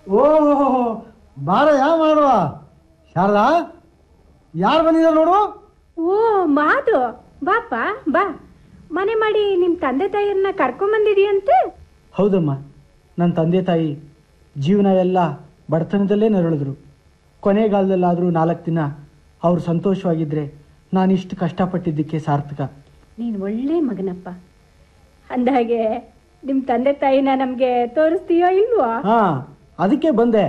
ಓಹೋ ಬಾರ ಯಾ ಮಾಡುವ ಶಾರದಾ ಯಾರು ಬಂದಿದ್ದಾರೆ ನೋಡು ಓ ಮಾದು ಬಾಪ ಬಾ ಮನೆ ಮಾಡಿ ನಿಮ್ಮ ತಂದೆ ತಾಯಿಯನ್ನ ಕರ್ಕೊಂಬಂದಿದೀಯಂತೆ ಹೌದಮ್ಮ ನನ್ನ ತಂದೆ ತಾಯಿ ಜೀವನ ಎಲ್ಲ ಬಡತನದಲ್ಲೇ ನರಳಿದ್ರು ಕೊನೆಗಾಲದಲ್ಲಾದರೂ ನಾಲ್ಕು ದಿನ ಅವ್ರು ಸಂತೋಷವಾಗಿದ್ದರೆ ನಾನು ಇಷ್ಟು ಕಷ್ಟಪಟ್ಟಿದ್ದಕ್ಕೆ ಸಾರ್ಥಕ ನೀನು ಒಳ್ಳೆ ಮಗನಪ್ಪ ಅಂದಾಗೆ ನಿಮ್ಮ ತಂದೆ ತಾಯಿನ ನಮಗೆ ತೋರಿಸ್ತೀಯೋ ಇಲ್ವೋ ಹಾಂ ಅದಕ್ಕೆ ಬಂದೆ